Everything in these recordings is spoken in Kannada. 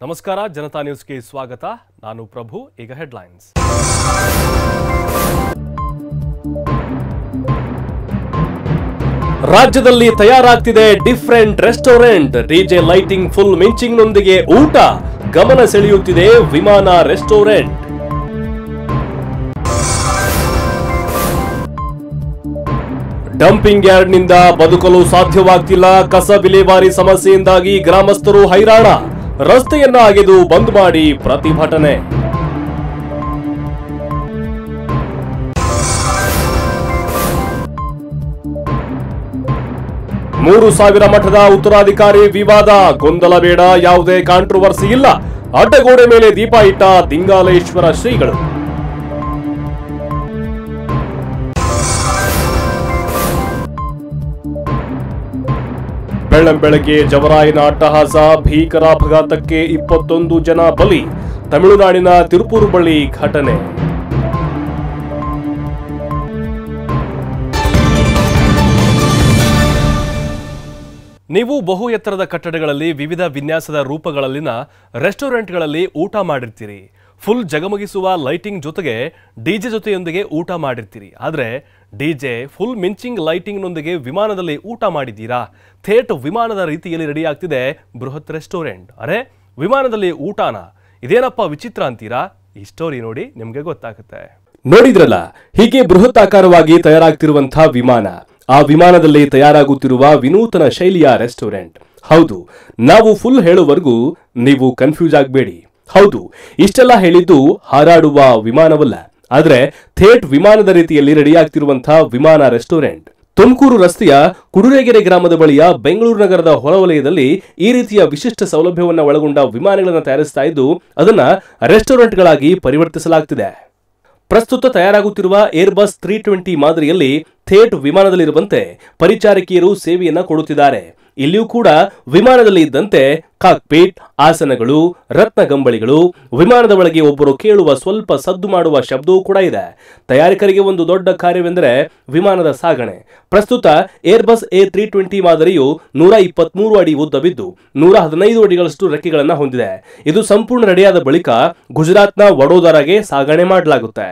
ನಮಸ್ಕಾರ ಜನತಾ ನ್ಯೂಸ್ಗೆ ಸ್ವಾಗತ ನಾನು ಪ್ರಭು ಈಗ ಹೆಡ್ಲೈನ್ಸ್ ರಾಜ್ಯದಲ್ಲಿ ತಯಾರಾಗ್ತಿದೆ different restaurant DJ lighting full ಮಿಂಚಿಂಗ್ನೊಂದಿಗೆ ಊಟ ಗಮನ ಸೆಳೆಯುತ್ತಿದೆ ವಿಮಾನ ರೆಸ್ಟೋರೆಂಟ್ ಡಂಪಿಂಗ್ ಯಾರ್ಡ್ನಿಂದ ಬದುಕಲು ಸಾಧ್ಯವಾಗ್ತಿಲ್ಲ ಕಸ ವಿಲೇವಾರಿ ಸಮಸ್ಯೆಯಿಂದಾಗಿ ಗ್ರಾಮಸ್ಥರು ಹೈರಾಣ ರಸ್ತೆಯನ್ನ ಅಗೆದು ಬಂದ್ ಮಾಡಿ ಪ್ರತಿಭಟನೆ ಮೂರು ಸಾವಿರ ಮಠದ ಉತ್ತರಾಧಿಕಾರಿ ವಿವಾದ ಗೊಂದಲ ಬೇಡ ಯಾವುದೇ ಕಾಂಟ್ರವರ್ಸಿ ಇಲ್ಲ ಅಡ್ಡಗೋಡೆ ಮೇಲೆ ದೀಪ ಇಟ್ಟ ದಿಂಗಾಲೇಶ್ವರ ಶ್ರೀಗಳು ಬೆಳ್ಳಂಬೆಳಗ್ಗೆ ಜವರಾಯನ ಅಟ್ಟಹಾಸ ಭೀಕರ ಅಪಘಾತಕ್ಕೆ ಇಪ್ಪತ್ತೊಂದು ಜನ ಬಲಿ ತಮಿಳುನಾಡಿನ ತಿರುಪೂರು ಬಳಿ ಘಟನೆ ನೀವು ಬಹು ಎತ್ತರದ ಕಟ್ಟಡಗಳಲ್ಲಿ ವಿವಿಧ ವಿನ್ಯಾಸದ ರೂಪಗಳಲ್ಲಿನ ರೆಸ್ಟೋರೆಂಟ್ಗಳಲ್ಲಿ ಊಟ ಮಾಡಿರ್ತೀರಿ ಫುಲ್ ಜಗಮಗಿಸುವ ಲೈಟಿಂಗ್ ಜೊತೆಗೆ ಡಿಜೆ ಜೊತೆಯೊಂದಿಗೆ ಊಟ ಮಾಡಿರ್ತೀರಿ ಆದರೆ ಡಿಜೆ ಫುಲ್ ಮಿಂಚಿಂಗ್ ಲೈಟಿಂಗ್ನೊಂದಿಗೆ ವಿಮಾನದಲ್ಲಿ ಊಟ ಮಾಡಿದ್ದೀರಾ ಥೇಟ್ ವಿಮಾನದ ರೀತಿಯಲ್ಲಿ ರೆಡಿ ಆಗ್ತಿದೆ ಬೃಹತ್ ರೆಸ್ಟೋರೆಂಟ್ ಅರೆ ವಿಮಾನದಲ್ಲಿ ಊಟನ ಇದೇನಪ್ಪ ವಿಚಿತ್ರ ಅಂತೀರಾ ಈ ಸ್ಟೋರಿ ನೋಡಿ ನಿಮಗೆ ಗೊತ್ತಾಗುತ್ತೆ ನೋಡಿದ್ರಲ್ಲ ಹೀಗೆ ಬೃಹತ್ ಆಕಾರವಾಗಿ ತಯಾರಾಗ್ತಿರುವಂತಹ ವಿಮಾನ ಆ ವಿಮಾನದಲ್ಲಿ ತಯಾರಾಗುತ್ತಿರುವ ವಿನೂತನ ಶೈಲಿಯ ರೆಸ್ಟೋರೆಂಟ್ ಹೌದು ನಾವು ಫುಲ್ ಹೇಳುವವರೆಗೂ ನೀವು ಕನ್ಫ್ಯೂಸ್ ಆಗಬೇಡಿ ಹೌದು ಇಷ್ಟೆಲ್ಲ ಹೇಳಿದ್ದು ಹಾರಾಡುವ ವಿಮಾನವಲ್ಲ ಆದ್ರೆ ಥೇಟ್ ವಿಮಾನದ ರೀತಿಯಲ್ಲಿ ರೆಡಿಯಾಗ್ತಿರುವಂತಹ ವಿಮಾನ ರೆಸ್ಟೋರೆಂಟ್ ತುಮಕೂರು ರಸ್ತೆಯ ಕುಡುರೆಗೆರೆ ಗ್ರಾಮದ ಬಳಿಯ ಬೆಂಗಳೂರು ನಗರದ ಹೊರವಲಯದಲ್ಲಿ ಈ ರೀತಿಯ ವಿಶಿಷ್ಟ ಸೌಲಭ್ಯವನ್ನ ಒಳಗೊಂಡ ವಿಮಾನಗಳನ್ನು ತಯಾರಿಸ್ತಾ ಇದ್ದು ಅದನ್ನ ರೆಸ್ಟೋರೆಂಟ್ಗಳಾಗಿ ಪರಿವರ್ತಿಸಲಾಗ್ತಿದೆ ಪ್ರಸ್ತುತ ತಯಾರಾಗುತ್ತಿರುವ ಏರ್ಬಸ್ ತ್ರೀ ಟ್ವೆಂಟಿ ಮಾದರಿಯಲ್ಲಿ ಥೇಟ್ ವಿಮಾನದಲ್ಲಿರುವಂತೆ ಪರಿಚಾರಕಿಯರು ಸೇವೆಯನ್ನ ಕೊಡುತ್ತಿದ್ದಾರೆ ಇಲ್ಲಿಯೂ ಕೂಡ ವಿಮಾನದಲ್ಲಿ ಇದ್ದಂತೆ ಕಾಕ್ಪೀಟ್ ಆಸನಗಳು ರತ್ನಗಂಬಳಿಗಳು ವಿಮಾನದ ಒಳಗೆ ಒಬ್ಬರು ಕೇಳುವ ಸ್ವಲ್ಪ ಸದ್ದು ಮಾಡುವ ಶಬ್ದವೂ ಕೂಡ ಇದೆ ತಯಾರಕರಿಗೆ ಒಂದು ದೊಡ್ಡ ಕಾರ್ಯವೆಂದರೆ ವಿಮಾನದ ಸಾಗಣೆ ಪ್ರಸ್ತುತ ಏರ್ಬಸ್ ಎ ತ್ರೀ ಟ್ವೆಂಟಿ ಮಾದರಿಯು ನೂರ ಇಪ್ಪತ್ಮೂರು ಅಡಿ ಉದ್ದವಿದ್ದು ನೂರ ಹದಿನೈದು ಅಡಿಗಳಷ್ಟು ರೆಕ್ಕೆಗಳನ್ನು ಹೊಂದಿದೆ ಇದು ಸಂಪೂರ್ಣ ರೆಡಿಯಾದ ಬಳಿಕ ಗುಜರಾತ್ನ ವಡೋದರಾಗೆ ಸಾಗಣೆ ಮಾಡಲಾಗುತ್ತೆ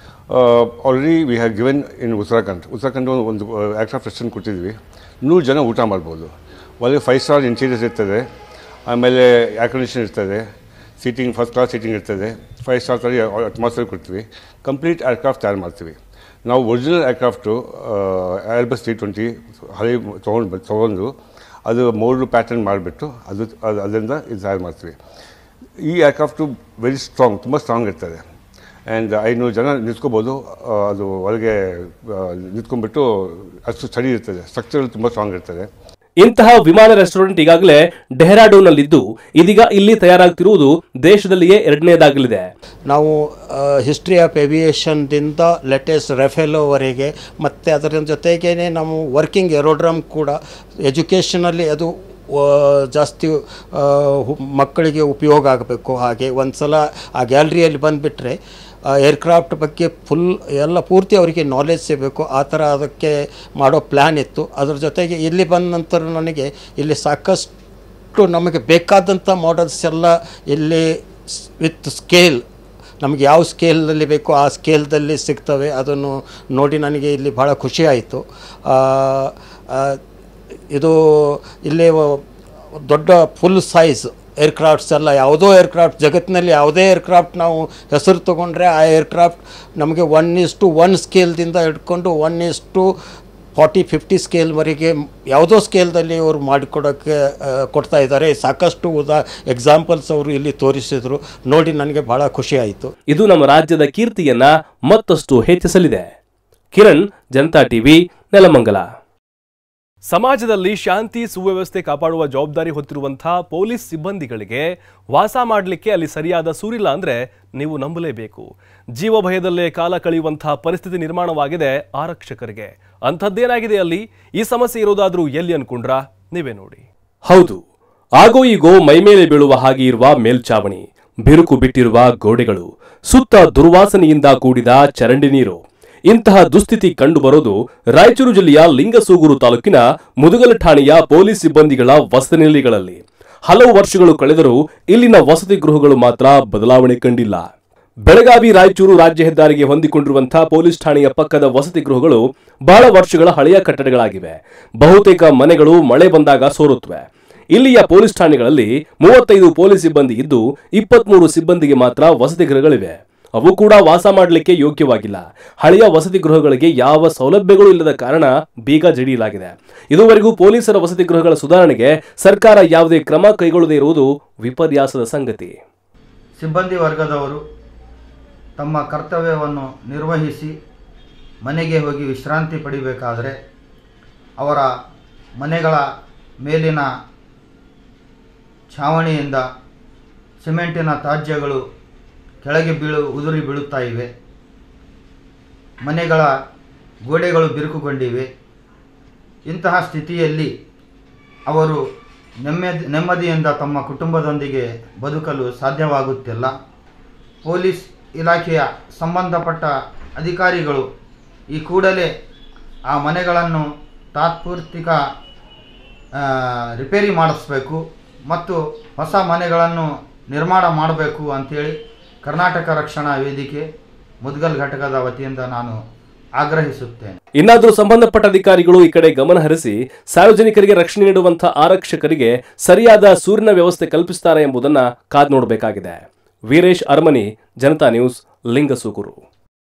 already we have given in Uttarakhand Uttarakhand ಒಂದು ಏರ್ಕ್ರಾಫ್ಟ್ ರೆಸ್ಟೋರೆಂಟ್ ಕೊಟ್ಟಿದ್ವಿ ನೂರು ಜನ ಊಟ ಮಾಡ್ಬೋದು ಒಳಗೆ ಫೈವ್ ಸ್ಟಾರ್ ಇಂಟೀರಿಯರ್ಸ್ ಇರ್ತದೆ ಆಮೇಲೆ ಏರ್ ಕಂಡೀಷನ್ ಇರ್ತದೆ ಸೀಟಿಂಗ್ ಫಸ್ಟ್ ಕ್ಲಾಸ್ ಸೀಟಿಂಗ್ ಇರ್ತದೆ ಫೈವ್ ಸ್ಟಾರ್ ಥರ ಅಟ್ಮಾಸ್ಫಿಯರ್ ಕೊಡ್ತೀವಿ ಕಂಪ್ಲೀಟ್ ಏರ್ಕ್ರಾಫ್ಟ್ ತಯಾರು ಮಾಡ್ತೀವಿ ನಾವು original aircraft Airbus three twenty ಹಳೆ ತೊಗೊಂಡು ತೊಗೊಂಡು ಅದು ಮೋಲ್ಡು ಪ್ಯಾಟರ್ನ್ ಮಾಡಿಬಿಟ್ಟು ಅದು ಅದು ಅದರಿಂದ ಇದು ತಯಾರು ಮಾಡ್ತೀವಿ ಈ ಏರ್ಕ್ರಾಫ್ಟು ವೆರಿ ಸ್ಟ್ರಾಂಗ್ ತುಂಬ ಸ್ಟ್ರಾಂಗ್ ಇರ್ತದೆ ಆ್ಯಂಡ್ ಐನೂರು ಜನ ನಿಂತ್ಕೋಬೋದು ಆ, ಅದು ಒಳಗೆ ಆ, ನಿಂತ್ಕೊಂಡ್ಬಿಟ್ಟು ಅಷ್ಟು ಸ್ಟಡಿ ಇರ್ತದೆ ಸ್ಟ್ರಕ್ಚರ್ ತುಂಬ ಸ್ಟ್ರಾಂಗ್ ಇರ್ತದೆ ಇಂತಹ ವಿಮಾನ ರೆಸ್ಟೋರೆಂಟ್ ಈಗಾಗಲೇ ಡೆಹ್ರಾಡೂನ್ನಲ್ಲಿದ್ದು ಇದೀಗ ಇಲ್ಲಿ ತಯಾರಾಗ್ತಿರುವುದು ದೇಶದಲ್ಲಿಯೇ ಎರಡನೇದಾಗಲಿದೆ ನಾವು ಹಿಸ್ಟ್ರಿ ಆಫ್ ಏವಿಯೇಷನ್ದಿಂದ ಲೆಟೆಸ್ಟ್ ರೆಫೆಲೋವರೆಗೆ ಮತ್ತು ಅದರ ಜೊತೆಗೇ ನಾವು ವರ್ಕಿಂಗ್ ಏರೋಡ್ರಮ್ ಕೂಡ ಎಜುಕೇಷನಲ್ಲಿ ಅದು ಆ, ಜಾಸ್ತಿ ಆ, ಹು- ಮಕ್ಕಳಿಗೆ ಉಪಯೋಗ ಆಗಬೇಕು ಹಾಗೆ ಒಂದು ಸಲ ಆ ಗ್ಯಾಲರಿಯಲ್ಲಿ ಬಂದುಬಿಟ್ರೆ ಏರ್ಕ್ರಾಫ್ಟ್ ಬಗ್ಗೆ ಫುಲ್ ಎಲ್ಲ ಪೂರ್ತಿ ಅವರಿಗೆ ನಾಲೆಜ್ ಸಿಗಬೇಕು ಆ ಥರ ಅದಕ್ಕೆ ಮಾಡೋ ಪ್ಲ್ಯಾನ್ ಇತ್ತು ಅದ್ರ ಜೊತೆಗೆ ಇಲ್ಲಿ ಬಂದ ನಂತರ ನನಗೆ ಇಲ್ಲಿ ಸಾಕಷ್ಟು ನಮಗೆ ಬೇಕಾದಂಥ ಮಾಡಲ್ಸ್ ಎಲ್ಲ ಇಲ್ಲಿ ವಿತ್ ಸ್ಕೇಲ್ ನಮಗೆ ಯಾವ ಸ್ಕೇಲ್ನಲ್ಲಿ ಬೇಕೋ ಆ ಸ್ಕೇಲ್ದಲ್ಲಿ ಸಿಗ್ತವೆ ಅದನ್ನು ನೋಡಿ ನನಗೆ ಇಲ್ಲಿ ಭಾಳ ಖುಷಿ ಆಯಿತು ಇದು ಇಲ್ಲಿ ವ- ದೊಡ್ಡ ಫುಲ್ ಸೈಜ್ ಏರ್ಕ್ರಾಫ್ಟ್ಸ್ ಎಲ್ಲ ಯಾವುದೋ ಏರ್ಕ್ರಾಫ್ಟ್ ಜಗತ್ತಿನಲ್ಲಿ ಯಾವುದೇ ಏರ್ಕ್ರಾಫ್ಟ್ ನಾವು ಹೆಸರು ತೊಗೊಂಡ್ರೆ ಆ ಏರ್ಕ್ರಾಫ್ಟ್ ನಮಗೆ ಒನ್ ಇಸ್ ಟು ಒನ್ ಸ್ಕೇಲ್ದಿಂದ ಹಿಡ್ಕೊಂಡು one is to forty fifty ಸ್ಕೇಲ್ವರೆಗೆ ಯಾವುದೋ ಸ್ಕೇಲ್ದಲ್ಲಿ ಅವರು ಮಾಡಿಕೊಡೋಕ್ಕೆ ಆ, ಕೊಡ್ತಾ ಇದ್ದಾರೆ ಸಾಕಷ್ಟು ಉದಾ ಎಕ್ಸಾಂಪಲ್ಸ್ ಅವರು ಇಲ್ಲಿ ತೋರಿಸಿದರು ನೋಡಿ ನನಗೆ ಭಾಳ ಖುಷಿ ಆಯಿತು ಇದು ನಮ್ಮ ರಾಜ್ಯದ ಕೀರ್ತಿಯನ್ನ ಮತ್ತಷ್ಟು ಹೆಚ್ಚಿಸಲಿದೆ ಕಿರಣ್ ಜನತಾ ಟಿವಿ ನೆಲಮಂಗಲ ಸಮಾಜದಲ್ಲಿ ಶಾಂತಿ ಸುವ್ಯವಸ್ಥೆ ಕಾಪಾಡುವ ಜವಾಬ್ದಾರಿ ಹೊತ್ತಿರುವಂತಹ ಪೊಲೀಸ್ ಸಿಬ್ಬಂದಿಗಳಿಗೆ ವಾಸ ಮಾಡಲಿಕ್ಕೆ ಅಲ್ಲಿ ಸರಿಯಾದ ಸೂರಿಲ್ಲ ಅಂದ್ರೆ ನೀವು ನಂಬಲೇಬೇಕು ಜೀವ ಭಯದಲ್ಲೇ ಕಾಲ ಕಳೆಯುವಂತಹ ಪರಿಸ್ಥಿತಿ ನಿರ್ಮಾಣವಾಗಿದೆ ಆರಕ್ಷಕರಿಗೆ ಅಂಥದ್ದೇನಾಗಿದೆ ಅಲ್ಲಿ ಈ ಸಮಸ್ಯೆ ಇರೋದಾದ್ರೂ ಎಲ್ಲಿ ಅನ್ಕೊಂಡ್ರಾ ನೀವೇ ನೋಡಿ ಹೌದು ಆಗೋ ಈಗೋ ಮೈಮೇಲೆ ಬೀಳುವ ಹಾಗೆ ಇರುವ ಮೇಲ್ಚಾವಣಿ ಬಿರುಕು ಬಿಟ್ಟಿರುವ ಗೋಡೆಗಳು ಸುತ್ತ ದುರ್ವಾಸನೆಯಿಂದ ಕೂಡಿದ ಚರಂಡಿ ನೀರು ಇಂತಹ ದುಸ್ಥಿತಿ ಕಂಡುಬರೋದು ರಾಯಚೂರು ಜಿಲ್ಲೆಯ ಲಿಂಗಸೂಗೂರು ತಾಲೂಕಿನ ಮುದುಗಲ ಠಾಣೆಯ ಪೊಲೀಸ್ ಸಿಬ್ಬಂದಿಗಳ ವಸತಿನಿಲಯಗಳಲ್ಲಿ ಹಲವು ವರ್ಷಗಳು ಕಳೆದರೂ ಇಲ್ಲಿನ ವಸತಿ ಗೃಹಗಳು ಮಾತ್ರ ಬದಲಾವಣೆ ಕಂಡಿಲ್ಲ ಬೆಳಗಾವಿ ರಾಯಚೂರು ರಾಜ್ಯ ಹೆದ್ದಾರಿಗೆ ಹೊಂದಿಕೊಂಡಿರುವಂತಹ ಪೊಲೀಸ್ ಠಾಣೆಯ ಪಕ್ಕದ ವಸತಿ ಗೃಹಗಳು ಬಹಳ ವರ್ಷಗಳ ಹಳೆಯ ಕಟ್ಟಡಗಳಾಗಿವೆ ಬಹುತೇಕ ಮನೆಗಳು ಮಳೆ ಬಂದಾಗ ಸೋರುತ್ತವೆ ಇಲ್ಲಿಯ ಪೊಲೀಸ್ ಠಾಣೆಗಳಲ್ಲಿ ಮೂವತ್ತೈದು ಪೊಲೀಸ್ ಸಿಬ್ಬಂದಿ ಇದ್ದು ಇಪ್ಪತ್ಮೂರು ಸಿಬ್ಬಂದಿಗೆ ಮಾತ್ರ ವಸತಿ ಗೃಹಗಳಿವೆ ಅವು ಕೂಡ ವಾಸ ಮಾಡಲಿಕ್ಕೆ ಯೋಗ್ಯವಾಗಿಲ್ಲ ಹಳೆಯ ವಸತಿ ಗೃಹಗಳಿಗೆ ಯಾವ ಸೌಲಭ್ಯಗಳು ಇಲ್ಲದ ಕಾರಣ ಬೀಗ ಜಡಿಯಲಾಗಿದೆ ಇದುವರೆಗೂ ಪೊಲೀಸರ ವಸತಿ ಗೃಹಗಳ ಸುಧಾರಣೆಗೆ ಸರ್ಕಾರ ಯಾವುದೇ ಕ್ರಮ ಕೈಗೊಳ್ಳದೇ ಇರುವುದು ವಿಪರ್ಯಾಸದ ಸಂಗತಿ ಸಿಬ್ಬಂದಿ ವರ್ಗದವರು ತಮ್ಮ ಕರ್ತವ್ಯವನ್ನು ನಿರ್ವಹಿಸಿ ಮನೆಗೆ ಹೋಗಿ ವಿಶ್ರಾಂತಿ ಪಡಿಬೇಕಾದರೆ ಅವರ ಮನೆಗಳ ಮೇಲಿನ ಛಾವಣಿಯಿಂದ ಸಿಮೆಂಟಿನ ತ್ಯಾಜ್ಯಗಳು ಕೆಳಗೆ ಬೀಳು ಉದುರಿ ಬೀಳುತ್ತಾ ಇವೆ ಮನೆಗಳ ಗೋಡೆಗಳು ಬಿರುಕುಗೊಂಡಿವೆ ಇಂತಹ ಸ್ಥಿತಿಯಲ್ಲಿ ಅವರು ನೆಮ್ಮದಿ ನೆಮ್ಮದಿಯಿಂದ ತಮ್ಮ ಕುಟುಂಬದೊಂದಿಗೆ ಬದುಕಲು ಸಾಧ್ಯವಾಗುತ್ತಿಲ್ಲ ಪೊಲೀಸ್ ಇಲಾಖೆಯ ಸಂಬಂಧಪಟ್ಟ ಅಧಿಕಾರಿಗಳು ಈ ಕೂಡಲೇ ಆ ಮನೆಗಳನ್ನು ತಾತ್ಪೂರ್ತಿಕ ಆ, ರಿಪೇರಿ ಮಾಡಿಸ್ಬೇಕು ಮತ್ತು ಹೊಸ ಮನೆಗಳನ್ನು ನಿರ್ಮಾಣ ಮಾಡಬೇಕು ಅಂಥೇಳಿ ಕರ್ನಾಟಕ ರಕ್ಷಣಾ ವೇದಿಕೆ ಮುದ್ಗಲ್ ಘಟಕದ ವತಿಯಿಂದ ನಾನು ಆಗ್ರಹಿಸುತ್ತೇನೆ ಇನ್ನಾದರೂ ಸಂಬಂಧಪಟ್ಟ ಅಧಿಕಾರಿಗಳು ಈ ಕಡೆ ಗಮನ ಹರಿಸಿ ಸಾರ್ವಜನಿಕರಿಗೆ ರಕ್ಷಣೆ ನೀಡುವಂತಹ ಆರಕ್ಷಕರಿಗೆ ಸರಿಯಾದ ಸೂರಿನ ವ್ಯವಸ್ಥೆ ಕಲ್ಪಿಸುತ್ತಾರೆ ಎಂಬುದನ್ನ ಕಾದ್ ನೋಡಬೇಕಾಗಿದೆ ವೀರೇಶ್ ಅರಮನಿ ಜನತಾ ನ್ಯೂಸ್ ಲಿಂಗಸೂಗೂರು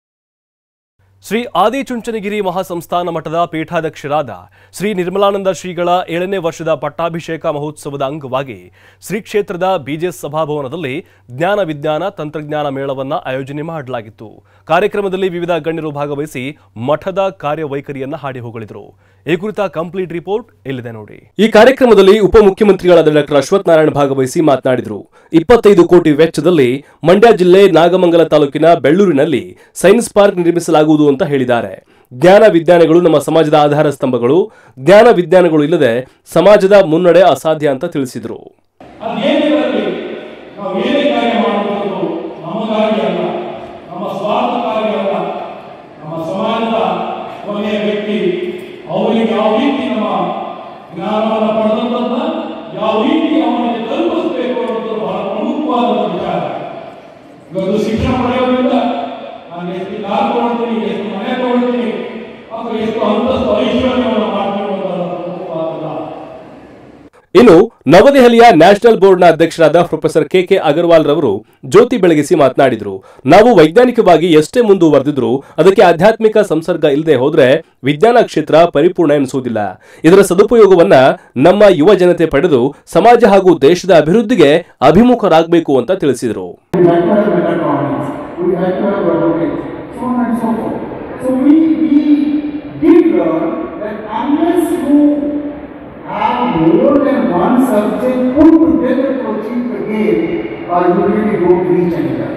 ಶ್ರೀ ಆದಿಚುಂಚನಗಿರಿ ಮಹಾಸಂಸ್ಥಾನ ಮಠದ ಪೀಠಾಧ್ಯಕ್ಷರಾದ ಶ್ರೀ ನಿರ್ಮಲಾನಂದ ಶ್ರೀಗಳ ಏಳನೇ ವರ್ಷದ ಪಟ್ಟಾಭಿಷೇಕ ಮಹೋತ್ಸವದ ಅಂಗವಾಗಿ ಶ್ರೀ ಕ್ಷೇತ್ರದ ಬಿಜೆಎಸ್ ಸಭಾಭವನದಲ್ಲಿ ಜ್ಞಾನ ವಿಜ್ಞಾನ ತಂತ್ರಜ್ಞಾನ ಮೇಳವನ್ನ ಆಯೋಜನೆ ಮಾಡಲಾಗಿತ್ತು ಕಾರ್ಯಕ್ರಮದಲ್ಲಿ ವಿವಿಧ ಗಣ್ಯರು ಭಾಗವಹಿಸಿ ಮಠದ ಕಾರ್ಯವೈಖರಿಯನ್ನ ಹಾಡಿ ಹೊಗಳಿದರು ಈ ಕುರಿತ ಕಂಪ್ಲೀಟ್ ರಿಪೋರ್ಟ್ ಇಲ್ಲಿದೆ ನೋಡಿ ಈ ಕಾರ್ಯಕ್ರಮದಲ್ಲಿ ಉಪಮುಖ್ಯಮಂತ್ರಿಗಳಾದ ಡಾಕ್ಟರ್ ಅಶ್ವಥ್ ನಾರಾಯಣ ಭಾಗವಹಿಸಿ ಮಾತನಾಡಿದರು ಇಪ್ಪತ್ತೈದು ಕೋಟಿ ವೆಚ್ಚದಲ್ಲಿ ಮಂಡ್ಯ ಜಿಲ್ಲೆ ನಾಗಮಂಗಲ ತಾಲೂಕಿನ ಬೆಳ್ಳೂರಿನಲ್ಲಿ ಸೈನ್ಸ್ ಪಾರ್ಕ್ ನಿರ್ಮಿಸಲಾಗುವುದು ಅಂತ ಹೇಳಿದ್ದಾರೆ ಜ್ಞಾನ ವಿಜ್ಞಾನಗಳು ನಮ್ಮ ಸಮಾಜದ ಆಧಾರ ಸ್ತಂಭಗಳು ಜ್ಞಾನ ವಿಜ್ಞಾನಗಳು ಇಲ್ಲದೆ ಸಮಾಜದ ಮುನ್ನಡೆ ಅಸಾಧ್ಯ ಅಂತ ತಿಳಿಸಿದರು ಅದೇನಿರಲಿ ನಾವು ಏನೇ ಕಾರ್ಯ ಮಾಡುವುದು ನಮಗಾಗಿ ಅಲ್ಲ ನಮ್ಮ ಸ್ವಾರ್ಥಕ್ಕಾಗಿ ಅಲ್ಲ ನಮ್ಮ ಸಮಾಜದ ಕೊನೆಯ ವ್ಯಕ್ತಿ ಅವರಿಗೆ ಯಾವ ರೀತಿ ನಮ್ಮ ಜ್ಞಾನವನ್ನು ಪಡೆದಂತನ್ನ ಯಾವ ರೀತಿ ಅವನಿಗೆ ತಲುಪಿಸಬೇಕು ಅನ್ನೋದು ಬಹಳ ಪ್ರಮುಖವಾದಂಥ ವಿಚಾರ ಇವತ್ತು ಶಿಕ್ಷಣ ಪಡೆಯೋದ್ರಿಂದ ನಾನು ಎಷ್ಟು ಕಾರ್ ತಗೊಳ್ತೀನಿ ಎಷ್ಟು ಮನೆ ತಗೊಳ್ತೀನಿ ಅಥವಾ ಎಷ್ಟು ಅಂತಸ್ತು ಐಶ್ವರ್ಯವನ್ನು ಮಾಡ್ತೀನಿ ಅನ್ನೋದು ಪ್ರಮುಖವಾದ ಇನ್ನು ನವದೆಹಲಿಯ ನ್ಯಾಷನಲ್ ಬೋರ್ಡ್ನ ಅಧ್ಯಕ್ಷರಾದ ಪ್ರೊಫೆಸರ್ ಕೆ ಕೆ ಅಗರ್ವಾಲ್ ರವರು ಜ್ಯೋತಿ ಬೆಳಗಿಸಿ ಮಾತನಾಡಿದರು ನಾವು ವೈಜ್ಞಾನಿಕವಾಗಿ ಎಷ್ಟೇ ಮುಂದುವರೆದಿದ್ರು ಅದಕ್ಕೆ ಆಧ್ಯಾತ್ಮಿಕ ಸಂಸರ್ಗ ಇಲ್ಲದೆ ಹೋದ್ರೆ ವಿಜ್ಞಾನ ಕ್ಷೇತ್ರ ಪರಿಪೂರ್ಣ ಎನಿಸುವುದಿಲ್ಲ ಇದರ ಸದುಪಯೋಗವನ್ನ ನಮ್ಮ ಯುವ ಜನತೆ ಪಡೆದು ಸಮಾಜ ಹಾಗೂ ದೇಶದ ಅಭಿವೃದ್ಧಿಗೆ ಅಭಿಮುಖರಾಗಬೇಕು ಅಂತ ತಿಳಿಸಿದರು We have to have electronics, we have to have robotics, so on and so forth. So we, we did learn that unless you have more than one subject put together to achieve the game, uh, you really don't reach anywhere.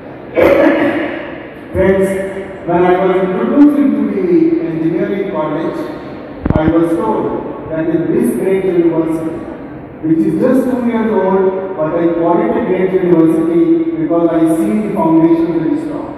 Friends, when I was introduced into the engineering college, I was told that in this great university, which is just two years old, but I call it a great university because I see the foundation very strong.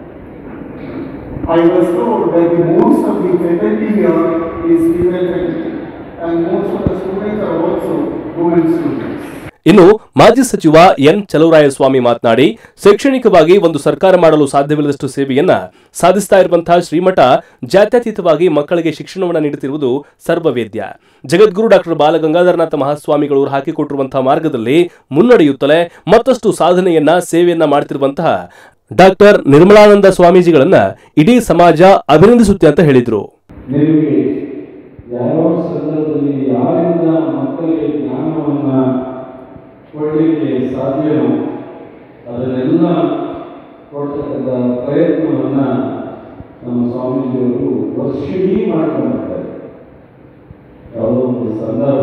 I was told that the most of the faculty here is female faculty, and most of the students are also women students. ಇನ್ನು ಮಾಜಿ ಸಚಿವ ಎನ್ ಚಲುವರಾಯಸ್ವಾಮಿ ಮಾತನಾಡಿ ಶೈಕ್ಷಣಿಕವಾಗಿ ಒಂದು ಸರ್ಕಾರ ಮಾಡಲು ಸಾಧ್ಯವಿಲ್ಲದಷ್ಟು ಸೇವೆಯನ್ನ ಸಾಧಿಸ್ತಾ ಇರುವಂತಹ ಶ್ರೀಮಠ ಜಾತ್ಯತೀತವಾಗಿ ಮಕ್ಕಳಿಗೆ ಶಿಕ್ಷಣವನ್ನು ನೀಡುತ್ತಿರುವುದು ಸರ್ವವೇದ್ಯ ಜಗದ್ಗುರು ಡಾಕ್ಟರ್ ಬಾಲಗಂಗಾಧರನಾಥ ಮಹಾಸ್ವಾಮಿಗಳು ಹಾಕಿಕೊಟ್ಟಿರುವಂತಹ ಮಾರ್ಗದಲ್ಲಿ ಮುನ್ನಡೆಯುತ್ತಲೇ ಮತ್ತಷ್ಟು ಸಾಧನೆಯನ್ನ ಸೇವೆಯನ್ನ ಮಾಡ್ತಿರುವಂತಹ ಡಾಕ್ಟರ್ ನಿರ್ಮಲಾನಂದ ಸ್ವಾಮೀಜಿಗಳನ್ನ ಇಡೀ ಸಮಾಜ ಅಭಿನಂದಿಸುತ್ತೆ ಅಂತ ಹೇಳಿದ್ರು ನಿಮಗೆ ಯಾವ ಸಂದರ್ಭದಲ್ಲಿ ಯಾರಿಂದ ಮಕ್ಕಳಿಗೆ ಜ್ಞಾನವನ್ನು ಕೊಡಲಿಕ್ಕೆ ಸಾಧ್ಯವೋ ಅದನ್ನೆಲ್ಲ ಕೊಡ್ತಕ್ಕಂಥ ಪ್ರಯತ್ನವನ್ನು ನಮ್ಮ ಸ್ವಾಮೀಜಿಯವರು ವರ್ಷಿಡೀ ಮಾಡ್ಕೊಂಡಿರ್ತಾರೆ ಯಾವುದೋ ಒಂದು ಸಂದರ್ಭ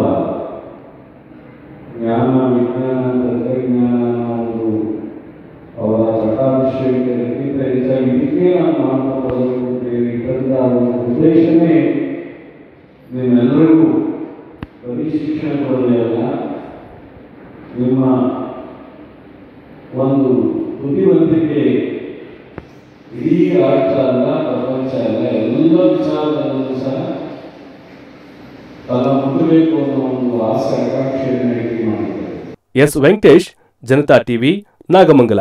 ಜ್ಞಾನ ವಿಜ್ಞಾನ ತಂತ್ರಜ್ಞಾನ ಅನ್ನೋ ಒಂದು ಅವರ ಪಟ್ಟಾಭಿಷೇಕಕ್ಕಿಂತ ಹೆಚ್ಚಾಗಿ ಇದಕ್ಕೆ ನಾವು ಮಾಡ್ಕೊಳ್ಬೇಕು ಅಂತೇಳಿ ಇಟ್ಟಂತ ಒಂದು ಉದ್ದೇಶನೇ ನಿಮ್ಮೆಲ್ಲರಿಗೂ ಬರೀ ಶಿಕ್ಷಣ ಕೊಡೋದೇ ಅಲ್ಲ ನಿಮ್ಮ ಒಂದು ಬುದ್ಧಿವಂತಿಕೆ ಇಡೀ ರಾಷ್ಟ್ರ ಅಲ್ಲ ಪ್ರಪಂಚ ಅಲ್ಲ ಎಲ್ಲ ವಿಚಾರದಲ್ಲೂ ಸಹ ತನ್ನ ಮುಟ್ಟಬೇಕು ಅನ್ನೋ ಒಂದು ಆಸೆ ಆಕಾಂಕ್ಷೆಯನ್ನು ಇಟ್ಟು ಮಾಡಿದ್ದಾರೆ ಎಸ್ ವೆಂಕಟೇಶ್ ಜನತಾ ಟಿವಿ ನಾಗಮಂಗಲ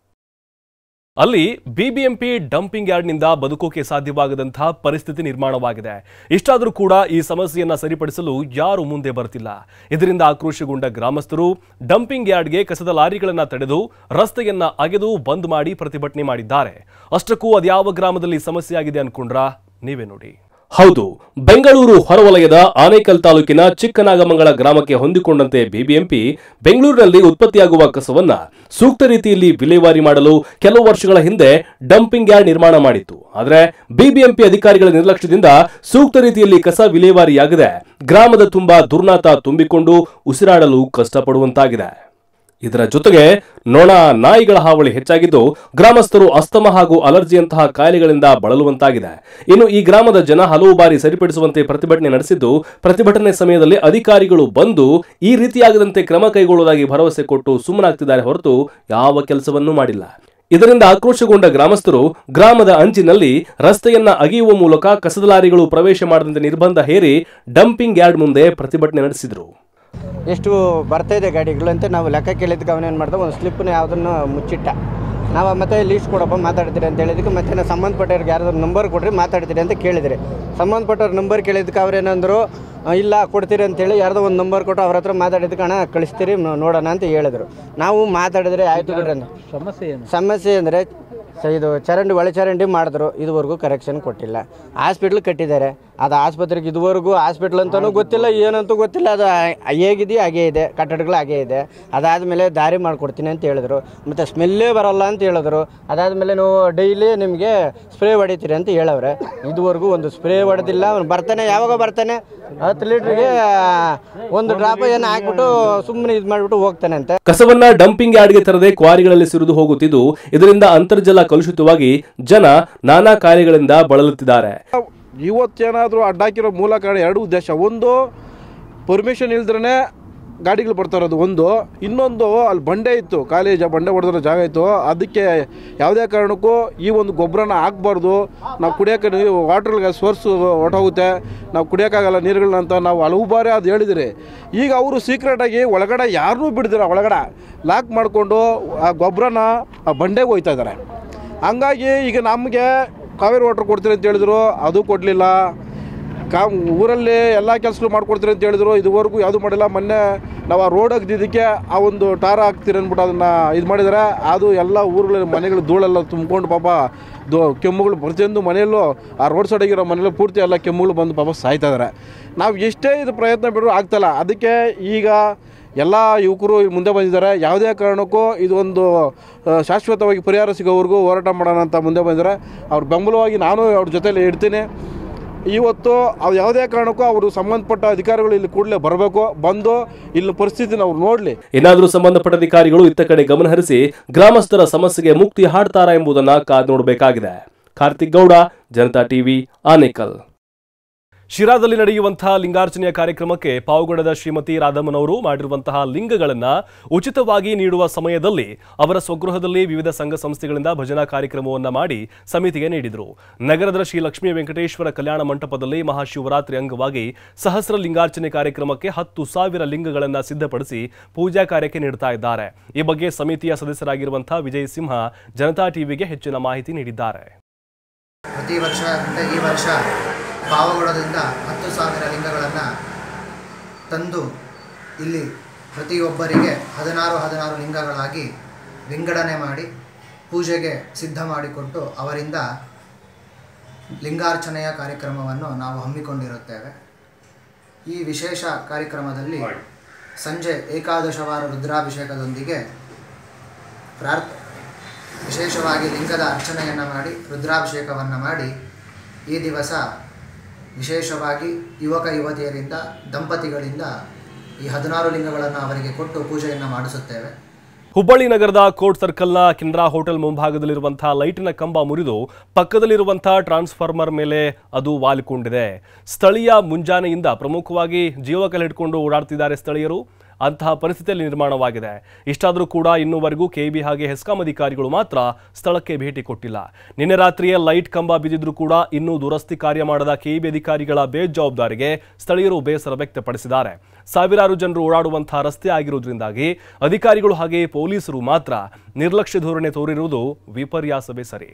ಅಲ್ಲಿ ಬಿಬಿಎಂಪಿ ಡಂಪಿಂಗ್ ಯಾರ್ಡ್ನಿಂದ ಬದುಕೋಕೆ ಸಾಧ್ಯವಾಗದಂತಹ ಪರಿಸ್ಥಿತಿ ನಿರ್ಮಾಣವಾಗಿದೆ ಇಷ್ಟಾದರೂ ಕೂಡ ಈ ಸಮಸ್ಯೆಯನ್ನ ಸರಿಪಡಿಸಲು ಯಾರು ಮುಂದೆ ಬರ್ತಿಲ್ಲ ಇದರಿಂದ ಆಕ್ರೋಶಗೊಂಡ ಗ್ರಾಮಸ್ಥರು ಡಂಪಿಂಗ್ ಯಾರ್ಡ್ಗೆ ಕಸದ ಲಾರಿಗಳನ್ನ ತಡೆದು ರಸ್ತೆಯನ್ನ ಅಗೆದು ಬಂದ್ ಮಾಡಿ ಪ್ರತಿಭಟನೆ ಮಾಡಿದ್ದಾರೆ ಅಷ್ಟಕ್ಕೂ ಅದ್ಯಾವ ಗ್ರಾಮದಲ್ಲಿ ಸಮಸ್ಯೆ ಆಗಿದೆ ಅನ್ಕೊಂಡ್ರಾ ನೀವೇ ನೋಡಿ ಹೌದು ಬೆಂಗಳೂರು ಹೊರವಲಯದ ಆನೇಕಲ್ ತಾಲೂಕಿನ ಚಿಕ್ಕನಾಗಮಂಗಲ ಗ್ರಾಮಕ್ಕೆ ಹೊಂದಿಕೊಂಡಂತೆ ಬಿಬಿಎಂಪಿ ಬೆಂಗಳೂರಿನಲ್ಲಿ ಉತ್ಪತ್ತಿಯಾಗುವ ಕಸವನ್ನ ಸೂಕ್ತ ರೀತಿಯಲ್ಲಿ ವಿಲೇವಾರಿ ಮಾಡಲು ಕೆಲವು ವರ್ಷಗಳ ಹಿಂದೆ ಡಂಪಿಂಗ್ ಯಾರ್ಡ್ ನಿರ್ಮಾಣ ಮಾಡಿತ್ತು ಆದರೆ ಬಿಬಿಎಂಪಿ ಅಧಿಕಾರಿಗಳ ನಿರ್ಲಕ್ಷ್ಯದಿಂದ ಸೂಕ್ತ ರೀತಿಯಲ್ಲಿ ಕಸ ವಿಲೇವಾರಿಯಾಗದೆ ಗ್ರಾಮದ ತುಂಬಾ ದುರ್ನಾತ ತುಂಬಿಕೊಂಡು ಉಸಿರಾಡಲು ಕಷ್ಟಪಡುವಂತಾಗಿದೆ ಇದರ ಜೊತೆಗೆ ನೊಣ ನಾಯಿಗಳ ಹಾವಳಿ ಹೆಚ್ಚಾಗಿದ್ದು ಗ್ರಾಮಸ್ಥರು ಅಸ್ತಮ ಹಾಗೂ ಅಲರ್ಜಿಯಂತಹ ಕಾಯಿಲೆಗಳಿಂದ ಬಳಲುವಂತಾಗಿದೆ ಇನ್ನು ಈ ಗ್ರಾಮದ ಜನ ಹಲವು ಬಾರಿ ಸರಿಪಡಿಸುವಂತೆ ಪ್ರತಿಭಟನೆ ನಡೆಸಿದ್ದು ಪ್ರತಿಭಟನೆ ಸಮಯದಲ್ಲಿ ಅಧಿಕಾರಿಗಳು ಬಂದು ಈ ರೀತಿಯಾಗದಂತೆ ಕ್ರಮ ಕೈಗೊಳ್ಳುವುದಾಗಿ ಭರವಸೆ ಕೊಟ್ಟು ಸುಮ್ಮನಾಗ್ತಿದ್ದಾರೆ ಹೊರತು ಯಾವ ಕೆಲಸವನ್ನೂ ಮಾಡಿಲ್ಲ ಇದರಿಂದ ಆಕ್ರೋಶಗೊಂಡ ಗ್ರಾಮಸ್ಥರು ಗ್ರಾಮದ ಅಂಚಿನಲ್ಲಿ ರಸ್ತೆಯನ್ನ ಅಗೆಯುವ ಮೂಲಕ ಕಸದ ಲಾರಿಗಳು ಪ್ರವೇಶ ಮಾಡದಂತೆ ನಿರ್ಬಂಧ ಹೇರಿ ಡಂಪಿಂಗ್ ಯಾರ್ಡ್ ಮುಂದೆ ಪ್ರತಿಭಟನೆ ನಡೆಸಿದರು ಎಷ್ಟು ಬರ್ತಾ ಇದೆ ಗಾಡಿಗಳು ಅಂತ ನಾವು ಲೆಕ್ಕ ಕೇಳಿದ್ದಕ್ಕೆ ಅವನೇನು ಮಾಡ್ದ ಒಂದು ಸ್ಲಿಪ್ನ ಯಾವುದನ್ನು ಮುಚ್ಚಿಟ್ಟ ನಾವು ಮತ್ತೆ ಲೀಸ್ಟ್ ಕೊಡಪ್ಪ ಮಾತಾಡ್ತೀರಿ ಅಂತ ಹೇಳಿದಕ್ಕೆ ಮತ್ತೆ ನಾವು ಸಂಬಂಧಪಟ್ಟವ್ರಿಗೆ ಯಾರಾದ್ರು ನಂಬರ್ ಕೊಡ್ರಿ ಮಾತಾಡ್ತೀರಿ ಅಂತ ಕೇಳಿದ್ರಿ ಸಂಬಂಧಪಟ್ಟವ್ರ ನಂಬರ್ ಕೇಳಿದ್ದಕ್ಕೆ ಅವ್ರೇನಂದ್ರು "ಆ, ಇಲ್ಲ ಕೊಡ್ತೀರಿ ಅಂತೇಳಿ ಯಾರ್ದೋ ಒಂದು ನಂಬರ್ ಕೊಟ್ಟು ಅವ್ರ ಹತ್ರ ಮಾತಾಡಿದ್ದಕ್ಕೆ ಹಣ ಕಳಿಸ್ತೀರಿ ನೋ- ನೋಡೋಣ ಅಂತ ಹೇಳಿದ್ರು ನಾವು ಮಾತಾಡಿದ್ರೆ ಆಯ್ತು ಬಿಡ್ರಿ ಅಂತ ಸಮಸ್ಯೆ ಏನು ಸಮಸ್ಯೆ ಅಂದರೆ ಸ ಇದು ಚರಂಡಿ ಒಳ ಚರಂಡಿ ಮಾಡಿದ್ರು ಇದುವರೆಗೂ ಕರೆಕ್ಷನ್ ಕೊಟ್ಟಿಲ್ಲ ಹಾಸ್ಪಿಟ್ಲ್ ಕಟ್ಟಿದ್ದಾರೆ ಅದು ಆಸ್ಪತ್ರೆಗೆ ಇದುವರೆಗೂ ಹಾಸ್ಪಿಟ್ಲ್ ಅಂತಲೂ ಗೊತ್ತಿಲ್ಲ ಏನಂತೂ ಗೊತ್ತಿಲ್ಲ ಅದು ಹೇಗಿದೆಯೋ ಹಾಗೇ ಇದೆ ಕಟ್ಟಡಗಳು ಹಾಗೇ ಇದೆ ಅದಾದಮೇಲೆ ದಾರಿ ಮಾಡಿಕೊಡ್ತೀನಿ ಅಂತ ಹೇಳಿದ್ರು ಮತ್ತು ಸ್ಮೆಲ್ಲೇ ಬರಲ್ಲ ಅಂತ ಹೇಳಿದ್ರು ಅದಾದಮೇಲೆ ನಾವು ಡೈಲಿ ನಿಮಗೆ ಸ್ಪ್ರೇ ಹೊಡಿತೀರಿ ಅಂತ ಹೇಳವ್ರೆ ಇದುವರೆಗೂ ಒಂದು ಸ್ಪ್ರೇ ಹೊಡೆದಿಲ್ಲ ಅವ್ನು ಬರ್ತಾನೆ ಯಾವಾಗ ಬರ್ತಾನೆ ಹತ್ತು ಲೀಟ್ರಿಗೆ ಒಂದು ಡ್ರಾಪ್ ಏನು ಹಾಕ್ಬಿಟ್ಟು ಸುಮ್ಮನೆ ಇದು ಮಾಡಿಬಿಟ್ಟು ಹೋಗ್ತಾನೆ ಅಂತ ಕಸವನ್ನ ಡಂಪಿಂಗ್ ಯಾರ್ಡ್ಗೆ ತರದೆ ಕ್ವಾರಿಗಳಲ್ಲಿ ಸುರಿದು ಹೋಗುತ್ತಿದ್ದು ಇದರಿಂದ ಅಂತರ್ಜಲ ಕಲುಷಿತವಾಗಿ ಜನ ನಾನಾ ಕಾಯಿಲೆಗಳಿಂದ ಬಳಲುತ್ತಿದ್ದಾರೆ ಇವತ್ತೇನಾದರೂ ಅಡ್ಡಾಕಿರೋ ಮೂಲ ಕಾರಣ ಎರಡು ಉದ್ದೇಶ ಒಂದು ಪರ್ಮಿಷನ್ ಇಲ್ದ್ರೇ ಗಾಡಿಗಳು ಬರ್ತಾ ಇರೋದು ಒಂದು ಇನ್ನೊಂದು ಅಲ್ಲಿ ಬಂಡೆ ಇತ್ತು ಕಾಲೇಜ್ ಬಂಡೆ ಹೊಡೆದಿರೋ ಜಾಗ ಇತ್ತು ಅದಕ್ಕೆ ಯಾವುದೇ ಕಾರಣಕ್ಕೂ ಈ ಒಂದು ಗೊಬ್ಬರನ ಹಾಕ್ಬಾರ್ದು ನಾವು ಕುಡಿಯೋಕೆ ನೀರು ವಾಟ್ರ್ಗೆ ಸೋರ್ಸು ಹೊಟ್ಟೋಗುತ್ತೆ ನಾವು ಕುಡಿಯೋಕ್ಕಾಗಲ್ಲ ನೀರುಗಳನ್ನ ಅಂತ ನಾವು ಹಲವು ಬಾರಿ ಅದು ಹೇಳಿದಿರಿ ಈಗ ಅವರು ಸೀಕ್ರೆಟಾಗಿ ಒಳಗಡೆ ಯಾರನ್ನೂ ಬಿಡ್ದಿರ ಒಳಗಡೆ ಲಾಕ್ ಮಾಡಿಕೊಂಡು ಆ ಗೊಬ್ಬರನ ಆ ಬಂಡೆಗೆ ಹೋಯ್ತಾ ಇದ್ದಾರೆ ಹಂಗಾಗಿ ಈಗ ನಮಗೆ ಕಾವೇರಿ ವಾಟರ್ ಕೊಡ್ತೀರಿ ಅಂತ ಹೇಳಿದ್ರು ಅದು ಕೊಡಲಿಲ್ಲ ಕಾ ಊರಲ್ಲಿ ಎಲ್ಲ ಕೆಲಸಗಳು ಮಾಡ್ಕೊಡ್ತೀರಿ ಅಂತ ಹೇಳಿದ್ರು ಇದುವರೆಗೂ ಯಾವುದು ಮಾಡಿಲ್ಲ ಮೊನ್ನೆ ನಾವು ಆ ರೋಡ್ ಅಗ್ದಿದ್ದಕ್ಕೆ ಆ ಒಂದು ಟಾರ ಹಾಕ್ತೀರಿ ಅಂದ್ಬಿಟ್ಟು ಅದನ್ನು ಇದು ಮಾಡಿದ್ದಾರೆ ಅದು ಎಲ್ಲ ಊರುಗಳಲ್ಲಿ ಮನೆಗಳು ಧೂಳೆಲ್ಲ ತುಂಬಿಕೊಂಡು ಪಾಪ ದೋ ಕೆಮ್ಮುಗಳು ಪ್ರತಿಯೊಂದು ಮನೆಯಲ್ಲೂ ಆ ರೋಡ್ ಸೈಡಾಗಿರೋ ಮನೆಯಲ್ಲೂ ಪೂರ್ತಿ ಎಲ್ಲ ಕೆಮ್ಮುಗಳು ಬಂದು ಪಾಪ ಸಾಯ್ತಾ ಇದ್ದಾರೆ ನಾವು ಎಷ್ಟೇ ಇದು ಪ್ರಯತ್ನ ಬಿಟ್ಟರು ಆಗ್ತಾಯಿಲ್ಲ ಅದಕ್ಕೆ ಈಗ ಎಲ್ಲ ಯುವಕರು ಮುಂದೆ ಬಂದಿದ್ದಾರೆ ಯಾವುದೇ ಕಾರಣಕ್ಕೂ ಇದು ಒಂದು ಆ, ಶಾಶ್ವತವಾಗಿ ಪರಿಹಾರ ಸಿಗೋವರೆಗೂ ಹೋರಾಟ ಮಾಡೋಣ ಅಂತ ಮುಂದೆ ಬಂದಿದ್ದಾರೆ ಅವ್ರ ಬೆಂಬಲವಾಗಿ ನಾನು ಅವ್ರ ಜೊತೆಲಿ ಇಡ್ತೀನಿ ಇವತ್ತು ಅವ್ರು ಯಾವುದೇ ಕಾರಣಕ್ಕೂ ಅವರು ಸಂಬಂಧಪಟ್ಟ ಅಧಿಕಾರಿಗಳು ಇಲ್ಲಿ ಕೂಡಲೇ ಬರಬೇಕು ಬಂದು ಇಲ್ಲಿ ಪರಿಸ್ಥಿತಿನ ಅವ್ರು ನೋಡಲಿ ಏನಾದರೂ ಸಂಬಂಧಪಟ್ಟ ಅಧಿಕಾರಿಗಳು ಇತ್ತ ಕಡೆ ಗಮನ ಹರಿಸಿ ಗ್ರಾಮಸ್ಥರ ಸಮಸ್ಯೆಗೆ ಮುಕ್ತಿ ಹಾಡ್ತಾರಾ ಎಂಬುದನ್ನ ಕಾದು ನೋಡಬೇಕಾಗಿದೆ ಕಾರ್ತಿಕ್ ಗೌಡ ಜನತಾ ಟಿವಿ ಆನೇಕಲ್ ಶಿರಾದಲ್ಲಿ ನಡೆಯುವಂತಹ ಲಿಂಗಾರ್ಚನೆಯ ಕಾರ್ಯಕ್ರಮಕ್ಕೆ ಪಾವಗಡದ ಶ್ರೀಮತಿ ರಾಧಮ್ಮನವರು ಮಾಡಿರುವಂತಹ ಲಿಂಗಗಳನ್ನ ಉಚಿತವಾಗಿ ನೀಡುವ ಸಮಯದಲ್ಲಿ ಅವರ ಸ್ವಗೃಹದಲ್ಲಿ ವಿವಿಧ ಸಂಘ ಸಂಸ್ಥೆಗಳಿಂದ ಭಜನಾ ಕಾರ್ಯಕ್ರಮವನ್ನ ಮಾಡಿ ಸಮಿತಿಗೆ ನೀಡಿದರು ನಗರದ ಶ್ರೀ ಲಕ್ಷ್ಮೀ ವೆಂಕಟೇಶ್ವರ ಕಲ್ಯಾಣ ಮಂಟಪದಲ್ಲಿ ಮಹಾಶಿವರಾತ್ರಿ ಅಂಗವಾಗಿ ಸಹಸ್ರ ಲಿಂಗಾರ್ಚನೆ ಕಾರ್ಯಕ್ರಮಕ್ಕೆ ಹತ್ತು ಸಾವಿರ ಲಿಂಗಗಳನ್ನ ಸಿದ್ಧಪಡಿಸಿ ಪೂಜಾ ಕಾರ್ಯಕ್ಕೆ ನೀಡುತ್ತಾ ಇದ್ದಾರೆ ಈ ಬಗ್ಗೆ ಸಮಿತಿಯ ಸದಸ್ಯರಾಗಿರುವಂತಹ ವಿಜಯ್ ಸಿಂಹ ಜನತಾ ಟಿವಿಗೆ ಹೆಚ್ಚಿನ ಮಾಹಿತಿ ನೀಡಿದ್ದಾರೆ ಪ್ರತಿ ವರ್ಷ ಈ ವರ್ಷ ಪಾವಗಡದಿಂದ ಹತ್ತು ಸಾವಿರ ಲಿಂಗಗಳನ್ನು ತಂದು ಇಲ್ಲಿ ಪ್ರತಿಯೊಬ್ಬರಿಗೆ ಹದಿನಾರು ಹದಿನಾರು ಲಿಂಗಗಳಾಗಿ ವಿಂಗಡಣೆ ಮಾಡಿ ಪೂಜೆಗೆ ಸಿದ್ಧ ಮಾಡಿಕೊಟ್ಟು ಅವರಿಂದ ಲಿಂಗಾರ್ಚನೆಯ ಕಾರ್ಯಕ್ರಮವನ್ನು ನಾವು ಹಮ್ಮಿಕೊಂಡಿರುತ್ತೇವೆ ಈ ವಿಶೇಷ ಕಾರ್ಯಕ್ರಮದಲ್ಲಿ ಸಂಜೆ ಏಕಾದಶವಾರ ರುದ್ರಾಭಿಷೇಕದೊಂದಿಗೆ ಪ್ರಾರ್ಥ ವಿಶೇಷವಾಗಿ ಲಿಂಗದ ಅರ್ಚನೆಯನ್ನು ಮಾಡಿ ರುದ್ರಾಭಿಷೇಕವನ್ನು ಮಾಡಿ ಈ ದಿವಸ ವಿಶೇಷವಾಗಿ ಯುವಕ ಯುವತಿಯರಿಂದ ದಂಪತಿಗಳಿಂದ ಈ ಹದಿನಾರು ಲಿಂಗಗಳನ್ನು ಅವರಿಗೆ ಕೊಟ್ಟು ಪೂಜೆಯನ್ನು ಮಾಡಿಸುತ್ತೇವೆ ಹುಬ್ಬಳ್ಳಿ ನಗರದ ಕೋರ್ಟ್ ಸರ್ಕಲ್ನ ಕಿನ್ರಾ ಹೋಟೆಲ್ ಮುಂಭಾಗದಲ್ಲಿರುವಂತಹ ಲೈಟಿನ ಕಂಬ ಮುರಿದು ಪಕ್ಕದಲ್ಲಿರುವಂತಹ ಟ್ರಾನ್ಸ್ಫಾರ್ಮರ್ ಮೇಲೆ ಅದು ವಾಲಿಕೊಂಡಿದೆ ಸ್ಥಳೀಯ ಮುಂಜಾನೆಯಿಂದ ಪ್ರಮುಖವಾಗಿ ಜೀವಕಲ್ ಹಿಡ್ಕೊಂಡು ಓಡಾಡ್ತಿದ್ದಾರೆ ಸ್ಥಳೀಯರು ಅಂತಹ ಪರಿಸ್ಥಿತಿಯಲ್ಲಿ ನಿರ್ಮಾಣವಾಗಿದೆ ಇಷ್ಟಾದರೂ ಕೂಡ ಇನ್ನೂವರೆಗೂ ಕೆಬಿ ಹಾಗೆ ಹೆಸ್ಕಾಂ ಅಧಿಕಾರಿಗಳು ಮಾತ್ರ ಸ್ಥಳಕ್ಕೆ ಭೇಟಿ ಕೊಟ್ಟಿಲ್ಲ ನಿನ್ನೆ ರಾತ್ರಿಯೇ ಲೈಟ್ ಕಂಬ ಬಿದ್ದಿದ್ರೂ ಕೂಡ ಇನ್ನೂ ದುರಸ್ತಿ ಕಾರ್ಯ ಮಾಡದ ಕೆಬಿ ಅಧಿಕಾರಿಗಳ ಬೇಜವಾಬ್ದಾರಿಗೆ ಸ್ಥಳೀಯರು ಬೇಸರ ವ್ಯಕ್ತಪಡಿಸಿದ್ದಾರೆ ಸಾವಿರಾರು ಜನರು ಓಡಾಡುವಂತಹ ರಸ್ತೆ ಆಗಿರುವುದರಿಂದಾಗಿ ಅಧಿಕಾರಿಗಳು ಹಾಗೆ ಪೊಲೀಸರು ಮಾತ್ರ ನಿರ್ಲಕ್ಷ್ಯ ಧೋರಣೆ ತೋರಿರುವುದು ವಿಪರ್ಯಾಸವೇ ಸರಿ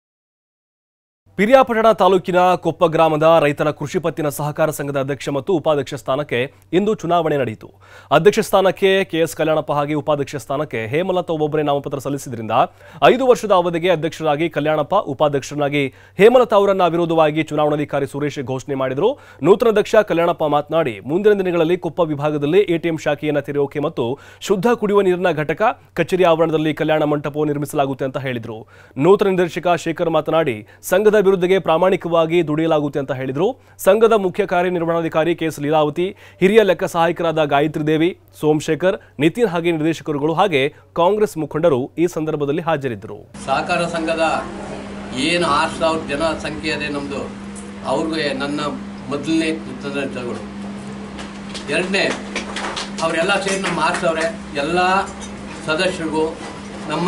ಪಿರಿಯಾಪಟ್ಟಣ ತಾಲೂಕಿನ ಕೊಪ್ಪ ಗ್ರಾಮದ ರೈತರ ಕೃಷಿ ಪತ್ತಿನ ಸಹಕಾರ ಸಂಘದ ಅಧ್ಯಕ್ಷ ಮತ್ತು ಉಪಾಧ್ಯಕ್ಷ ಸ್ಥಾನಕ್ಕೆ ಇಂದು ಚುನಾವಣೆ ನಡೆಯಿತು ಅಧ್ಯಕ್ಷ ಸ್ಥಾನಕ್ಕೆ ಕೆಎಸ್ ಕಲ್ಯಾಣಪ್ಪ ಹಾಗೆ ಉಪಾಧ್ಯಕ್ಷ ಸ್ಥಾನಕ್ಕೆ ಹೇಮಲತಾ ಒಬ್ಬೊಬ್ಬರೇ ನಾಮಪತ್ರ ಸಲ್ಲಿಸಿದ್ರಿಂದ ಐದು ವರ್ಷದ ಅವಧಿಗೆ ಅಧ್ಯಕ್ಷರಾಗಿ ಕಲ್ಯಾಣಪ್ಪ ಉಪಾಧ್ಯಕ್ಷರನ್ನಾಗಿ ಹೇಮಲತಾ ಅವರನ್ನ ವಿರೋಧವಾಗಿ ಚುನಾವಣಾಧಿಕಾರಿ ಸುರೇಶ್ ಘೋಷಣೆ ಮಾಡಿದರು ನೂತನ ಅಧ್ಯಕ್ಷ ಕಲ್ಯಾಣಪ್ಪ ಮಾತನಾಡಿ ಮುಂದಿನ ದಿನಗಳಲ್ಲಿ ಕೊಪ್ಪ ವಿಭಾಗದಲ್ಲಿ ಎಟಿಎಂ ಶಾಖೆಯನ್ನು ತೆರೆಯೋಕೆ ಮತ್ತು ಶುದ್ಧ ಕುಡಿಯುವ ನೀರಿನ ಘಟಕ ಕಚೇರಿ ಆವರಣದಲ್ಲಿ ಕಲ್ಯಾಣ ಮಂಟಪವು ನಿರ್ಮಿಸಲಾಗುತ್ತೆ ಅಂತ ಹೇಳಿದರು ನೂತನ ನಿರ್ದೇಶಕ ಶೇಖರ್ ಮಾತನಾಡಿ ಸಂಘದ ವಿರುದ್ಧಗೆ ಪ್ರಾಮಾಣಿಕವಾಗಿ ದುಡಿಯಲಾಗುತ್ತೆ ಅಂತ ಹೇಳಿದರು ಸಂಘದ ಮುಖ್ಯ ಕಾರ್ಯನಿರ್ವಹಣಾಧಿಕಾರಿ ಕೆಎಸ್ ಲೀಲಾವತಿ ಹಿರಿಯ ಲೆಕ್ಕ ಸಹಾಯಕರಾದ ಗಾಯತ್ರಿ ದೇವಿ ಸೋಮಶೇಖರ್ ನಿತಿನ್ ಹಾಗೆ ನಿರ್ದೇಶಕರುಗಳು ಹಾಗೆ ಕಾಂಗ್ರೆಸ್ ಮುಖಂಡರು ಈ ಸಂದರ್ಭದಲ್ಲಿ ಹಾಜರಿದ್ದರು ಸಹಕಾರ ಸಂಘದ ಏನು ಆರು ಸಾವಿರ ಜನ ಸಂಖ್ಯೆ ಇದೆ ನಮ್ಮದು ಅವ್ರಿಗೆ ನನ್ನ ಮೊದಲನೇ ಕೃತಜ್ಞತೆಗಳು ಎರಡನೇ ಅವರೆಲ್ಲ ಸೇರಿ ನಮ್ಮ ಆರು ಸಾವಿರ ಎಲ್ಲ ಸದಸ್ಯರಿಗೂ ನಮ್ಮ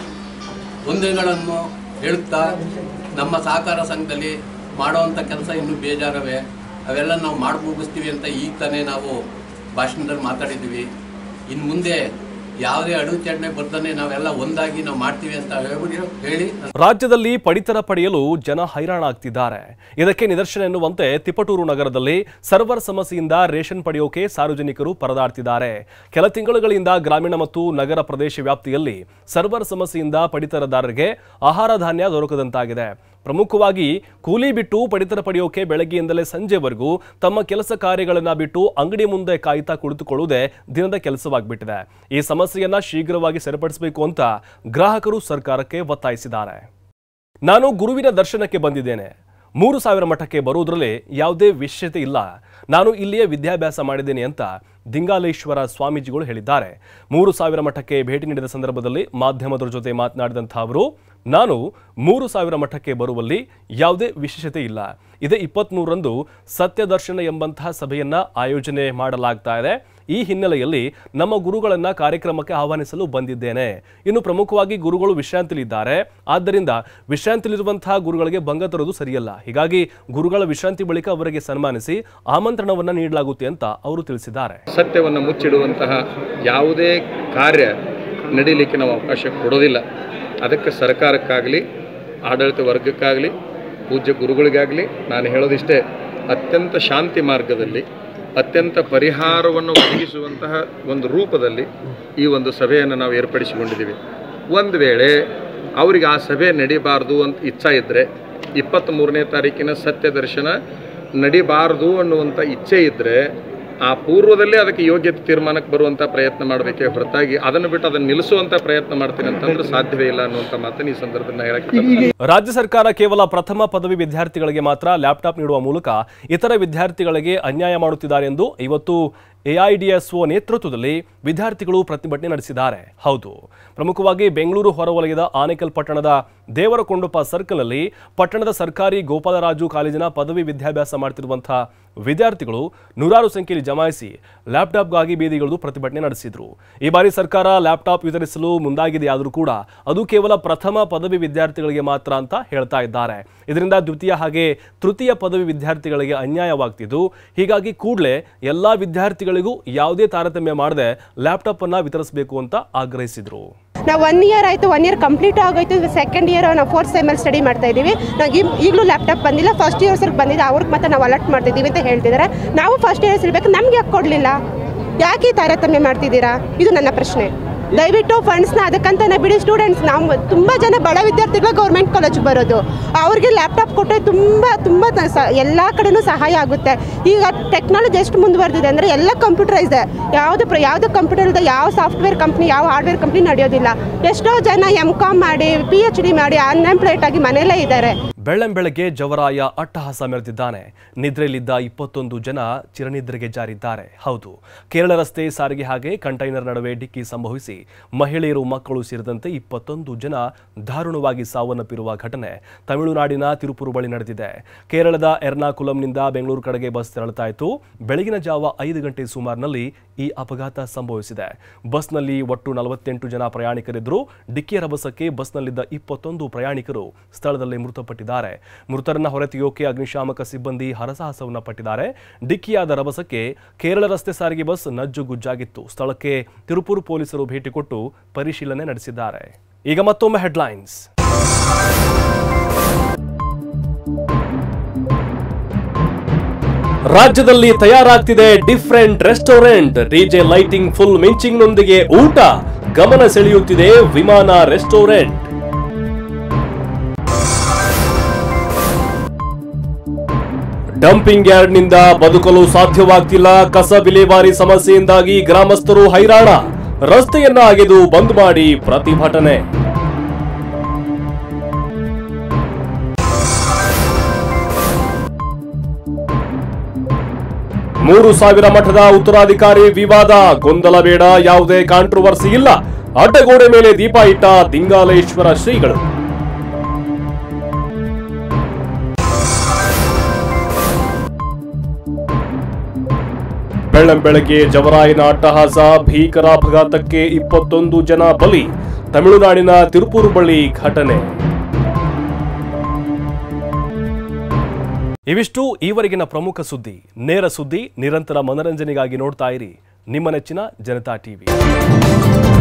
ವಂದನೆಗಳನ್ನು ಹೇಳುತ್ತಾ ನಮ್ಮ ಸಹಕಾರ ಸಂಘದಲ್ಲಿ ಮಾಡುವಂಥ ಕೆಲಸ ಇನ್ನೂ ಬೇಜಾರವೆ ಅವೆಲ್ಲ ನಾವು ಮಾಡಿ ಮುಗಿಸ್ತೀವಿ ಅಂತ ಈಗ ತಾನೇ ನಾವು ಭಾಷಣದಲ್ಲಿ ಮಾತಾಡಿದ್ದೀವಿ ಇನ್ನು ಮುಂದೆ ಯಾವುದೇ ಅಡಚಣೆ ಬರ್ತಾನೆ ನಾವೆಲ್ಲ ಒಂದಾಗಿ ನಾವು ಮಾಡ್ತೀವಿ ಅಂತ ಹೇಳ್ಬಿಡಿ ಹೇಳಿ ರಾಜ್ಯದಲ್ಲಿ ಪಡಿತರ ಪಡೆಯಲು ಜನ ಹೈರಾಣ ಆಗ್ತಿದ್ದಾರೆ ಇದಕ್ಕೆ ನಿದರ್ಶನ ಎನ್ನುವಂತೆ ತಿಪಟೂರು ನಗರದಲ್ಲಿ ಸರ್ವರ್ ಸಮಸ್ಯೆಯಿಂದ ರೇಷನ್ ಪಡೆಯೋಕೆ ಸಾರ್ವಜನಿಕರು ಪರದಾಡ್ತಿದ್ದಾರೆ ಕೆಲ ತಿಂಗಳುಗಳಿಂದ ಗ್ರಾಮೀಣ ಮತ್ತು ನಗರ ಪ್ರದೇಶ ವ್ಯಾಪ್ತಿಯಲ್ಲಿ ಸರ್ವರ್ ಸಮಸ್ಯೆಯಿಂದ ಪಡಿತರದಾರರಿಗೆ ಆಹಾರ ಧಾನ್ಯ ದೊರಕದಂತಾಗಿದೆ ಪ್ರಮುಖವಾಗಿ ಕೂಲಿ ಬಿಟ್ಟು ಪಡಿತರ ಪಡೆಯೋಕೆ ಬೆಳಗ್ಗೆಯಿಂದಲೇ ಸಂಜೆವರೆಗೂ ತಮ್ಮ ಕೆಲಸ ಕಾರ್ಯಗಳನ್ನ ಬಿಟ್ಟು ಅಂಗಡಿ ಮುಂದೆ ಕಾಯ್ತಾ ಕುಳಿತುಕೊಳ್ಳುವುದೇ ದಿನದ ಕೆಲಸವಾಗಿಬಿಟ್ಟಿದೆ ಈ ಸಮಸ್ಯೆಯನ್ನ ಶೀಘ್ರವಾಗಿ ಸರಿಪಡಿಸಬೇಕು ಅಂತ ಗ್ರಾಹಕರು ಸರ್ಕಾರಕ್ಕೆ ಒತ್ತಾಯಿಸಿದ್ದಾರೆ ನಾನು ಗುರುವಿನ ದರ್ಶನಕ್ಕೆ ಬಂದಿದ್ದೇನೆ ಮೂರು ಸಾವಿರ ಮಠಕ್ಕೆ ಬರುವುದರಲ್ಲಿ ಯಾವುದೇ ವಿಶೇಷತೆ ಇಲ್ಲ ನಾನು ಇಲ್ಲಿಯೇ ವಿದ್ಯಾಭ್ಯಾಸ ಮಾಡಿದ್ದೇನೆ ಅಂತ ದಿಂಗಾಲೇಶ್ವರ ಸ್ವಾಮೀಜಿಗಳು ಹೇಳಿದ್ದಾರೆ ಮೂರು ಸಾವಿರ ಮಠಕ್ಕೆ ಭೇಟಿ ನೀಡಿದ ಸಂದರ್ಭದಲ್ಲಿ ಮಾಧ್ಯಮದವರ ಜೊತೆ ಮಾತನಾಡಿದಂಥ ಅವರು ನಾನು ಮೂರು ಸಾವಿರ ಮಠಕ್ಕೆ ಬರುವಲ್ಲಿ ಯಾವುದೇ ವಿಶೇಷತೆ ಇಲ್ಲ ಇದೇ ಇಪ್ಪತ್ತ್ಮೂರರಂದು ಸತ್ಯದರ್ಶನ ಎಂಬಂತಹ ಸಭೆಯನ್ನ ಆಯೋಜನೆ ಮಾಡಲಾಗ್ತಾ ಇದೆ ಈ ಹಿನ್ನೆಲೆಯಲ್ಲಿ ನಮ್ಮ ಗುರುಗಳನ್ನ ಕಾರ್ಯಕ್ರಮಕ್ಕೆ ಆಹ್ವಾನಿಸಲು ಬಂದಿದ್ದೇನೆ ಇನ್ನು ಪ್ರಮುಖವಾಗಿ ಗುರುಗಳು ವಿಶ್ರಾಂತಿಲಿದ್ದಾರೆ ಆದ್ದರಿಂದ ವಿಶ್ರಾಂತಿಲಿರುವಂತಹ ಗುರುಗಳಿಗೆ ಭಂಗ ತರೋದು ಸರಿಯಲ್ಲ ಹೀಗಾಗಿ ಗುರುಗಳ ವಿಶ್ರಾಂತಿ ಬಳಿಕ ಅವರಿಗೆ ಸನ್ಮಾನಿಸಿ ಆಮಂತ್ರಣವನ್ನ ನೀಡಲಾಗುತ್ತೆ ಅಂತ ಅವರು ತಿಳಿಸಿದ್ದಾರೆ ಸತ್ಯವನ್ನು ಮುಚ್ಚಿಡುವಂತಹ ಯಾವುದೇ ಕಾರ್ಯ ನಡೀಲಿಕ್ಕೆ ನಾವು ಅವಕಾಶ ಕೊಡೋದಿಲ್ಲ ಅದಕ್ಕೆ ಸರ್ಕಾರಕ್ಕಾಗಲಿ ಆಡಳಿತ ವರ್ಗಕ್ಕಾಗಲಿ ಪೂಜ್ಯ ಗುರುಗಳಿಗಾಗಲಿ ನಾನು ಹೇಳೋದಿಷ್ಟೇ ಅತ್ಯಂತ ಶಾಂತಿ ಮಾರ್ಗದಲ್ಲಿ ಅತ್ಯಂತ ಪರಿಹಾರವನ್ನು ಒದಗಿಸುವಂತಹ ಒಂದು ರೂಪದಲ್ಲಿ ಈ ಒಂದು ಸಭೆಯನ್ನು ನಾವು ಏರ್ಪಡಿಸಿಕೊಂಡಿದ್ದೀವಿ ಒಂದು ವೇಳೆ ಅವರಿಗೆ ಆ ಸಭೆ ನಡಿಬಾರ್ದು ಅಂತ ಇಚ್ಛಾ ಇದ್ದರೆ ಇಪ್ಪತ್ತ್ಮೂರನೇ ತಾರೀಕಿನ ಸತ್ಯ ದರ್ಶನ ನಡಿಬಾರ್ದು ಅನ್ನುವಂಥ ಇಚ್ಛೆ ಇದ್ದರೆ ಆ ಪೂರ್ವದಲ್ಲೇ ಅದಕ್ಕೆ ಯೋಗ್ಯತೆ ತೀರ್ಮಾನಕ್ಕೆ ಬರುವಂಥ ಪ್ರಯತ್ನ ಮಾಡಬೇಕೇ ಹೊರತಾಗಿ ಅದನ್ನು ಬಿಟ್ಟು ಅದನ್ನು ನಿಲ್ಲಿಸುವಂಥ ಪ್ರಯತ್ನ ಮಾಡ್ತೀನಿ ಅಂತಂದ್ರೆ ಸಾಧ್ಯವೇ ಇಲ್ಲ ಅನ್ನುವಂಥ ಮಾತನ್ನು ಈ ಸಂದರ್ಭದಲ್ಲಿ ನಾನು ಹೇಳಕ್ಕೆ ಇಷ್ಟಪಡ್ತೀನಿ. ರಾಜ್ಯ ಸರ್ಕಾರ ಕೇವಲ ಪ್ರಥಮ ಪದವಿ ವಿದ್ಯಾರ್ಥಿಗಳಿಗೆ ಮಾತ್ರ ಲ್ಯಾಪ್ಟಾಪ್ ನೀಡುವ ಮೂಲಕ ಇತರ ವಿದ್ಯಾರ್ಥಿಗಳಿಗೆ ಅನ್ಯಾಯ ಮಾಡುತ್ತಿದ್ದಾರೆ ಎಂದು ಇವತ್ತು ಎಐಡಿಎಸ್ಒ ನೇತೃತ್ವದಲ್ಲಿ ವಿದ್ಯಾರ್ಥಿಗಳು ಪ್ರತಿಭಟನೆ ನಡೆಸಿದ್ದಾರೆ ಹೌದು ಪ್ರಮುಖವಾಗಿ ಬೆಂಗಳೂರು ಹೊರವಲಯದ ಆನೇಕಲ್ ಪಟ್ಟಣದ ದೇವರಕೊಂಡಪ್ಪ ಸರ್ಕಲ್ನಲ್ಲಿ ಪಟ್ಟಣದ ಸರ್ಕಾರಿ ಗೋಪಾಲರಾಜು ಕಾಲೇಜಿನ ಪದವಿ ವಿದ್ಯಾಭ್ಯಾಸ ಮಾಡ್ತಿರುವಂತಹ ವಿದ್ಯಾರ್ಥಿಗಳು ನೂರಾರು ಸಂಖ್ಯೆಯಲ್ಲಿ ಜಮಾಯಿಸಿ ಲ್ಯಾಪ್ಟಾಪ್ಗಾಗಿ ಬೀದಿಗಿಳಿದು ಪ್ರತಿಭಟನೆ ನಡೆಸಿದ್ರು ಈ ಬಾರಿ ಸರ್ಕಾರ ಲ್ಯಾಪ್ಟಾಪ್ ವಿತರಿಸಲು ಮುಂದಾಗಿದೆಯಾದರೂ ಕೂಡ ಅದು ಕೇವಲ ಪ್ರಥಮ ಪದವಿ ವಿದ್ಯಾರ್ಥಿಗಳಿಗೆ ಮಾತ್ರ ಅಂತ ಹೇಳ್ತಾ ಇದ್ದಾರೆ ಇದರಿಂದ ದ್ವಿತೀಯ ಹಾಗೆ ತೃತೀಯ ಪದವಿ ವಿದ್ಯಾರ್ಥಿಗಳಿಗೆ ಅನ್ಯಾಯವಾಗ್ತಿದ್ದು ಹೀಗಾಗಿ ಕೂಡಲೇ ಎಲ್ಲಾ ವಿದ್ಯಾರ್ಥಿಗಳಿಗೂ ಯಾವುದೇ ತಾರತಮ್ಯ ಮಾಡದೆ ಲ್ಯಾಪ್ಟಾಪ್ ಅನ್ನ ವಿತರಿಸಬೇಕು ಅಂತ ಆಗ್ರಹಿಸಿದ್ರು ನಾವು ಒನ್ ಇಯರ್ ಆಯಿತು ಒನ್ ಇಯರ್ ಕಂಪ್ಲೀಟ್ ಆಗೋಯ್ತು ಸೆಕೆಂಡ್ ಇಯರ್ ನಾವು ಫೋರ್ತ್ ಸೆಮಲ್ಲಿ ಸ್ಟಡಿ ಮಾಡ್ತಾ ಇದ್ದೀವಿ ನಾವು ಈಗಲೂ ಲ್ಯಾಪ್ಟಾಪ್ ಬಂದಿಲ್ಲ ಫಸ್ಟ್ ಇಯರ್ಸ್ಗೆ ಬಂದಿದೆ ಅವ್ರಿಗೆ ಮತ್ತೆ ನಾವು ಅಲರ್ಟ್ ಮಾಡ್ತಿದ್ದೀವಿ ಅಂತ ಹೇಳ್ತಿದ್ದಾರೆ ನಾವು ಫಸ್ಟ್ ಇಯರ್ಸ್ ಇರಬೇಕು ನಮ್ಗೆ ಯಾಕೆ ಕೊಡಲಿಲ್ಲ ಯಾಕೆ ಈ ತಾರತಮ್ಯ ಮಾಡ್ತಿದ್ದೀರಾ ಇದು ನನ್ನ ಪ್ರಶ್ನೆ ದಯವಿಟ್ಟು ಫಂಡ್ಸ್ನ ಅದಕ್ಕಂತಾನೆ ಬಿಡಿ ಸ್ಟೂಡೆಂಟ್ಸ್ ನಾವು ತುಂಬ ಜನ ಬಡ ವಿದ್ಯಾರ್ಥಿಗಳು ಗೌರ್ಮೆಂಟ್ ಕಾಲೇಜ್ ಬರೋದು ಅವ್ರಿಗೆ ಲ್ಯಾಪ್ಟಾಪ್ ಕೊಟ್ಟರೆ ತುಂಬ ತುಂಬ ತ- ಸ- ಎಲ್ಲ ಕಡೆನೂ ಸಹಾಯ ಆಗುತ್ತೆ ಈಗ ಟೆಕ್ನಾಲಜಿ ಎಷ್ಟು ಮುಂದುವರೆದಿದೆ ಅಂದರೆ ಎಲ್ಲ ಕಂಪ್ಯೂಟರೈಸ್ ಯಾವುದು ಪ್ರ ಯಾವುದು ಕಂಪ್ಯೂಟರ್ ಇಲ್ಲದೆ ಯಾವ ಸಾಫ್ಟ್ವೇರ್ ಕಂಪ್ನಿ ಯಾವ ಹಾರ್ಡ್ವೇರ್ ಕಂಪ್ನಿ ನಡೆಯೋದಿಲ್ಲ ಎಷ್ಟೋ ಜನ ಎಮ್ ಕಾಮ್ ಮಾಡಿ ಪಿ ಎಚ್ ಡಿ ಮಾಡಿ ಅನ್ಎಂಪ್ಲಾಯ್ಡ್ ಆಗಿ ಮನೆಯಲ್ಲೇ ಇದ್ದಾರೆ ಬೆಳ್ಳಂಬೆಳಗ್ಗೆ ಜವರಾಯ ಅಟ್ಟಹಾಸ ಮೆರೆದಿದ್ದಾನೆ ನಿದ್ರೆಯಲ್ಲಿದ್ದ ಇಪ್ಪತ್ತೊಂದು ಜನ ಚಿರನಿದ್ರೆಗೆ ಜಾರಿದ್ದಾರೆ ಹೌದು ಕೇರಳ ರಸ್ತೆ ಸಾರಿಗೆ ಹಾಗೆ ಕಂಟೈನರ್ ನಡುವೆ ಡಿಕ್ಕಿ ಸಂಭವಿಸಿ ಮಹಿಳೆಯರು ಮಕ್ಕಳು ಸೇರಿದಂತೆ ಇಪ್ಪತ್ತೊಂದು ಜನ ದಾರುಣವಾಗಿ ಸಾವನ್ನಪ್ಪಿರುವ ಘಟನೆ ತಮಿಳುನಾಡಿನ ತಿರುಪುರು ಬಳಿ ನಡೆದಿದೆ ಕೇರಳದ ಎರ್ನಾಕುಲಂನಿಂದ ಬೆಂಗಳೂರು ಕಡೆಗೆ ಬಸ್ ತೆರಳುತ್ತಾ ಇತ್ತು ಬೆಳಗಿನ ಜಾವ ಐದು ಗಂಟೆ ಸುಮಾರಿನಲ್ಲಿ ಈ ಅಪಘಾತ ಸಂಭವಿಸಿದೆ ಬಸ್ನಲ್ಲಿ ಒಟ್ಟು ನಲವತ್ತೆಂಟು ಜನ ಪ್ರಯಾಣಿಕರಿದ್ದರು ಡಿಕ್ಕಿಯ ರಭಸಕ್ಕೆ ಬಸ್ನಲ್ಲಿದ್ದ ಇಪ್ಪತ್ತೊಂದು ಪ್ರಯಾಣಿಕರು ಸ್ಥಳದಲ್ಲಿ ಮೃತಪಟ್ಟಿದ್ದಾರೆ ಮೃತರನ್ನ ಹೊರತೆಯೋಕೆ ಅಗ್ನಿಶಾಮಕ ಸಿಬ್ಬಂದಿ ಹರಸಾಹಸವನ್ನ ಪಟ್ಟಿದ್ದಾರೆ ಡಿಕ್ಕಿಯಾದ ರಭಸಕ್ಕೆ ಕೇರಳ ರಸ್ತೆ ಸಾರಿಗೆ ಬಸ್ ನಜ್ಜುಗುಜ್ಜಾಗಿತ್ತು ಸ್ಥಳಕ್ಕೆ ತಿರುಪೂರು ಪೊಲೀಸರು ಭೇಟಿ ಕೊಟ್ಟು ಪರಿಶೀಲನೆ ನಡೆಸಿದ್ದಾರೆ ಈಗ ಮತ್ತೊಮ್ಮೆ ಹೆಡ್ಲೈನ್ಸ್ ರಾಜ್ಯದಲ್ಲಿ ತಯಾರಾಗ್ತಿದೆ different restaurant DJ lighting full ಮಿಂಚಿಂಗ್ನೊಂದಿಗೆ ಊಟ ಗಮನ ಸೆಳೆಯುತ್ತಿದೆ ವಿಮಾನ ರೆಸ್ಟೋರೆಂಟ್ ಡಂಪಿಂಗ್ ಯಾರ್ಡ್ನಿಂದ ಬದುಕಲು ಸಾಧ್ಯವಾಗ್ತಿಲ್ಲ ಕಸ ವಿಲೇವಾರಿ ಸಮಸ್ಯೆಯಿಂದಾಗಿ ಗ್ರಾಮಸ್ಥರು ಹೈರಾಣ ರಸ್ತೆಯನ್ನ ಅಗೆದು ಬಂದ್ ಮಾಡಿ ಪ್ರತಿಭಟನೆ ಮೂರು ಸಾವಿರ ಮಠದ ಉತ್ತರಾಧಿಕಾರಿ ವಿವಾದ ಗೊಂದಲ ಬೇಡ ಯಾವುದೇ ಕಾಂಟ್ರವರ್ಸಿ ಇಲ್ಲ ಅಡ್ಡಗೋಡೆ ಮೇಲೆ ದೀಪ ಇಟ್ಟ ದಿಂಗಾಲೇಶ್ವರ ಶ್ರೀಗಳು ಬೆಳ್ಳಂಬೆಳಗ್ಗೆ ಜವರಾಯನ ಅಟ್ಟಹಾಸ ಭೀಕರ ಅಪಘಾತಕ್ಕೆ ಇಪ್ಪತ್ತೊಂದು ಜನ ಬಲಿ ತಮಿಳುನಾಡಿನ ತಿರುಪೂರು ಬಳಿ ಘಟನೆ ಇವಿಷ್ಟು ಈವರೆಗಿನ ಪ್ರಮುಖ ಸುದ್ದಿ ನೇರ ಸುದ್ದಿ ನಿರಂತರ ಮನರಂಜನೆಗಾಗಿ ನೋಡ್ತಾ ಇರಿ ನಿಮ್ಮ ನೆಚ್ಚಿನ ಜನತಾ ಟಿವಿ